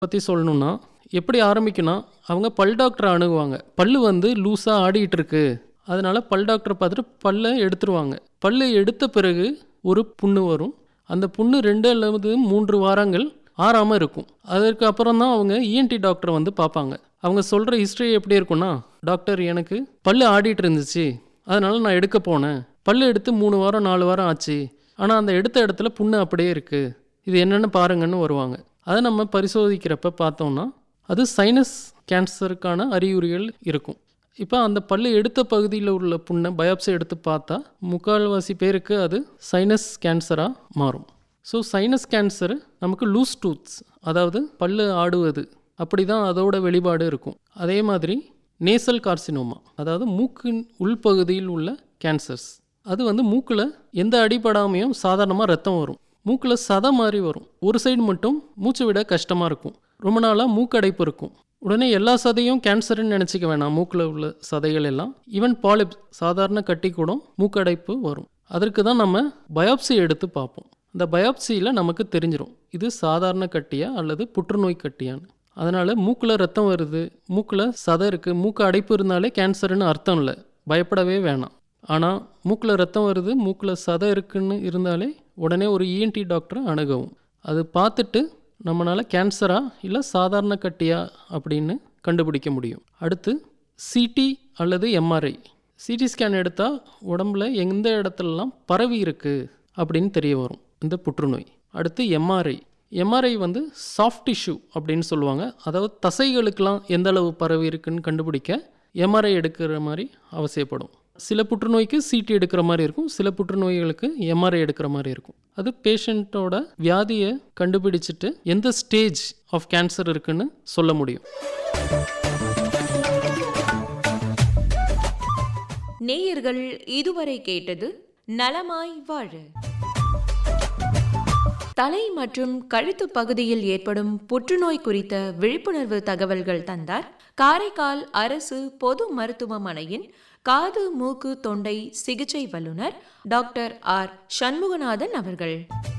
பற்றி சொல்லணும்னா எப்படி ஆரம்பிக்குன்னா அவங்க பல் டாக்டரை அணுகுவாங்க பல்லு வந்து லூஸாக ஆடிட்டு இருக்கு அதனால பல் டாக்டரை பார்த்துட்டு பல்லை எடுத்துருவாங்க பல்லு எடுத்த பிறகு ஒரு புண்ணு வரும் அந்த புண்ணு ரெண்டு அல்லது மூன்று வாரங்கள் ஆறாமல் இருக்கும் அதற்கு அப்புறம் தான் அவங்க இஎன்டி டாக்டரை வந்து பார்ப்பாங்க அவங்க சொல்கிற ஹிஸ்ட்ரி எப்படி இருக்கும்னா டாக்டர் எனக்கு பல்லு ஆடிட்டு இருந்துச்சு அதனால நான் எடுக்க போனேன் பல்லு எடுத்து மூணு வாரம் நாலு வாரம் ஆச்சு ஆனால் அந்த எடுத்த இடத்துல புண்ணு அப்படியே இருக்குது இது என்னென்னு பாருங்கன்னு வருவாங்க அதை நம்ம பரிசோதிக்கிறப்ப பார்த்தோம்னா அது சைனஸ் கேன்சருக்கான அறிகுறிகள் இருக்கும் இப்போ அந்த பல்லு எடுத்த பகுதியில் உள்ள புண்ணை பயாப்சி எடுத்து பார்த்தா முக்கால்வாசி பேருக்கு அது சைனஸ் கேன்சராக மாறும் ஸோ சைனஸ் கேன்சர் நமக்கு லூஸ் டூத்ஸ் அதாவது பல்லு ஆடுவது அப்படி தான் அதோட வெளிப்பாடு இருக்கும் அதே மாதிரி நேசல் கார்சினோமா அதாவது மூக்கின் உள்பகுதியில் உள்ள கேன்சர்ஸ் அது வந்து மூக்கில் எந்த அடிபடாமையும் சாதாரணமாக ரத்தம் வரும் மூக்கில் சதை மாதிரி வரும் ஒரு சைடு மட்டும் மூச்சு விட கஷ்டமாக இருக்கும் ரொம்ப நாளாக மூக்கடைப்பு இருக்கும் உடனே எல்லா சதையும் கேன்சர்னு நினச்சிக்க வேணாம் மூக்கில் உள்ள சதைகள் எல்லாம் ஈவன் பாலிப் சாதாரண கட்டி கூட மூக்கடைப்பு வரும் அதற்கு தான் நம்ம பயாப்சி எடுத்து பார்ப்போம் அந்த பயாப்சியில் நமக்கு தெரிஞ்சிடும் இது சாதாரண கட்டியா அல்லது புற்றுநோய் கட்டியான்னு அதனால் மூக்கில் ரத்தம் வருது மூக்கில் சதை இருக்குது மூக்கு அடைப்பு இருந்தாலே கேன்சர்னு அர்த்தம் இல்லை பயப்படவே வேணாம் ஆனால் மூக்கில் ரத்தம் வருது மூக்கில் சதை இருக்குன்னு இருந்தாலே உடனே ஒரு இஎன்டி டாக்டரை அணுகவும் அது பார்த்துட்டு நம்மளால் கேன்சரா இல்லை சாதாரண கட்டியா அப்படின்னு கண்டுபிடிக்க முடியும் அடுத்து சிடி அல்லது எம்ஆர்ஐ சிடி ஸ்கேன் எடுத்தால் உடம்புல எந்த இடத்துலலாம் பரவி இருக்குது அப்படின்னு தெரிய வரும் இந்த புற்றுநோய் அடுத்து எம்ஆர்ஐ எம்ஆர்ஐ வந்து சாஃப்ட் டிஷ்யூ அப்படின்னு சொல்லுவாங்க அதாவது தசைகளுக்கெல்லாம் எந்த அளவு பரவி இருக்குன்னு கண்டுபிடிக்க எம்ஆர்ஐ எடுக்கிற மாதிரி அவசியப்படும் சில புற்றுநோய்க்கு சிடி எடுக்கிற மாதிரி இருக்கும் சில புற்றுநோய்களுக்கு எம்ஆர்ஐ எடுக்கிற மாதிரி இருக்கும் அது பேஷண்ட்டோட வியாதியை கண்டுபிடிச்சிட்டு எந்த ஸ்டேஜ் ஆஃப் கேன்சர் இருக்குன்னு சொல்ல முடியும் நேயர்கள் இதுவரை கேட்டது நலமாய் வாழ தலை மற்றும் கழுத்து பகுதியில் ஏற்படும் புற்றுநோய் குறித்த விழிப்புணர்வு தகவல்கள் தந்தார் காரைக்கால் அரசு பொது மருத்துவமனையின் காது மூக்கு தொண்டை சிகிச்சை வல்லுநர் டாக்டர் ஆர் சண்முகநாதன் அவர்கள்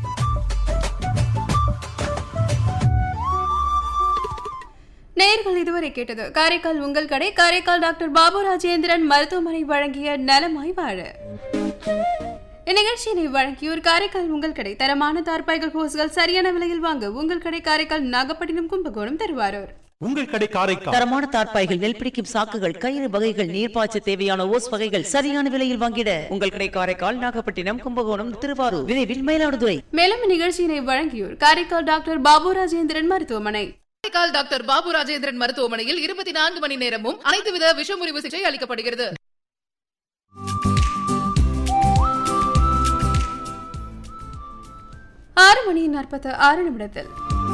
நேர்கள் இதுவரை கேட்டது காரைக்கால் உங்கள் கடை காரைக்கால் டாக்டர் பாபு ராஜேந்திரன் மருத்துவமனை வழங்கிய நலமாய் வாழ இந்நிகழ்ச்சியினை வழங்கியோர் காரைக்கால் உங்கள் கடை தரமான தார்பாய்கள் ஹோஸ்கள் சரியான விலையில் வாங்க உங்கள் கடை காரைக்கால் நாகப்பட்டினம் கும்பகோணம் திருவாரூர் உங்கள் கடை காரைக்கால் தரமான தார்ப்பாய்கள் நெல் பிடிக்கும் சாக்குகள் கயிறு வகைகள் நீர்ப்பாய்ச்ச தேவையான ஓஸ் வகைகள் சரியான விலையில் வாங்கிட உங்கள் கடை காரைக்கால் நாகப்பட்டினம் கும்பகோணம் திருவாரூர் விரைவில் மயிலாடுதுறை மேலும் இந்நிகழ்ச்சியினை வழங்கியோர் காரைக்கால் டாக்டர் பாபு ராஜேந்திரன் மருத்துவமனை காரைக்கால் டாக்டர் பாபு ராஜேந்திரன் மருத்துவமனையில் இருபத்தி நான்கு மணி நேரமும் அனைத்து வித விஷமுறிவு சிகிச்சை அளிக்கப்படுகிறது ஆறு மணி நாற்பத்து ஆறு நிமிடத்தில்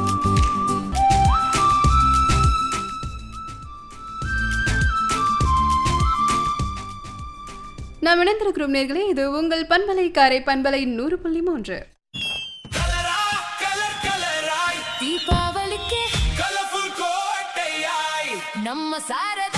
நாம் இணைந்திருக்கிறோம் நேர்களே இது உங்கள் பண்பலை காரை பண்பலை நூறு புள்ளி மூன்று தீபாவளிக்கு கலர்ஃபுல் கோட்டையாய் நம்ம சாரதாஸ்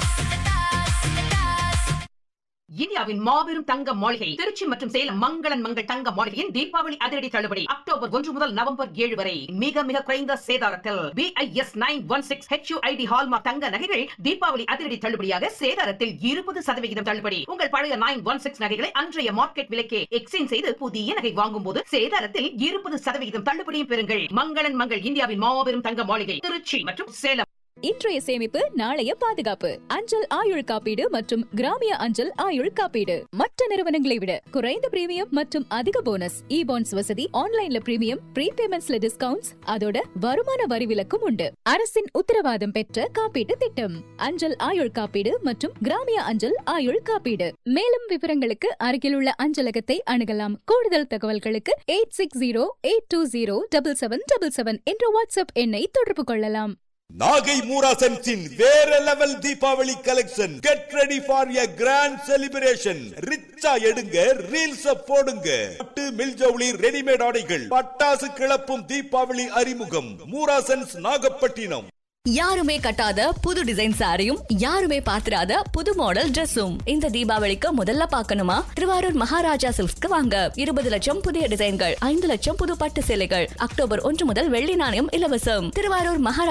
இந்தியாவின் மாபெரும் தங்க மாளிகை திருச்சி மற்றும் சேலம் மங்களன் மங்கள் தங்க மாளிகையின் தீபாவளி அதிரடி தள்ளுபடி அக்டோபர் ஒன்று முதல் நவம்பர் ஏழு வரை மிக மிக குறைந்த சேதாரத்தில் BIS nine one six HUID hallmark தங்க நகைகள் தீபாவளி அதிரடி தள்ளுபடியாக சேதாரத்தில் இருபது சதவிகிதம் தள்ளுபடி உங்கள் பழைய நைன் ஒன் சிக்ஸ் நகைகளை அன்றைய மார்க்கெட் விலைக்கே எக்ஸ்சேஞ்ச் செய்து புதிய நகை வாங்கும் போது சேதாரத்தில் இருபது சதவிகிதம் தள்ளுபடியும் பெறுங்கள் மங்களன் மங்கள் இந்தியாவின் மாபெரும் தங்க மாளிகை திருச்சி மற்றும் சேலம் இன்றைய சேமிப்பு நாளைய பாதுகாப்பு அஞ்சல் ஆயுள் காப்பீடு மற்றும் கிராமிய அஞ்சல் ஆயுள் காப்பீடு மற்ற நிறுவனங்களை விட குறைந்த பிரீமியம் மற்றும் அதிக போனஸ் இ பாண்ட்ஸ் வசதி ஆன்லைன்ல பிரீமியம் ப்ரீபேமெண்ட்ஸ்ல டிஸ்கவுண்ட்ஸ் அதோட வருமான வரி விலக்கும் உண்டு அரசின் உத்தரவாதம் பெற்ற காப்பீட்டு திட்டம் அஞ்சல் ஆயுள் காப்பீடு மற்றும் கிராமிய அஞ்சல் ஆயுள் காப்பீடு மேலும் விவரங்களுக்கு அருகிலுள்ள அஞ்சலகத்தை அணுகலாம் கூடுதல் தகவல்களுக்கு eight six zero eight two zero double seven double seven என்ற வாட்ஸ்அப் எண்ணை தொடர்பு கொள்ளலாம் நாகை மூராசன்ஸின் வேற level Deepavali collection get ready for a grand celebration ரிச்சா எடுங்க ரீல்ஸ் போடுங்க பட்டு மில்ஜவுளி ரெடிமேட் ஆடைகள் பட்டாசு கிளப்பும் தீபாவளி அறிமுகம் மூராசன்ஸ் நாகப்பட்டினம் யாருமே கட்டாத புது டிசைன் சாரியும் யாருமே பாத்திராத புது மாடல் Dressum இந்த தீபாவளிக்கு முதல்ல பார்க்கணுமா திருவாரூர் மகாராஜா சில்க்ஸ்க்கு வாங்க இருபது லட்சம் புதிய டிசைன்கள் ஐந்து லட்சம் புது பட்டு சேலைகள் அக்டோபர் ஒன்று முதல் வெள்ளி நாணயம் இலவசம் திருவாரூர் மகாராஜா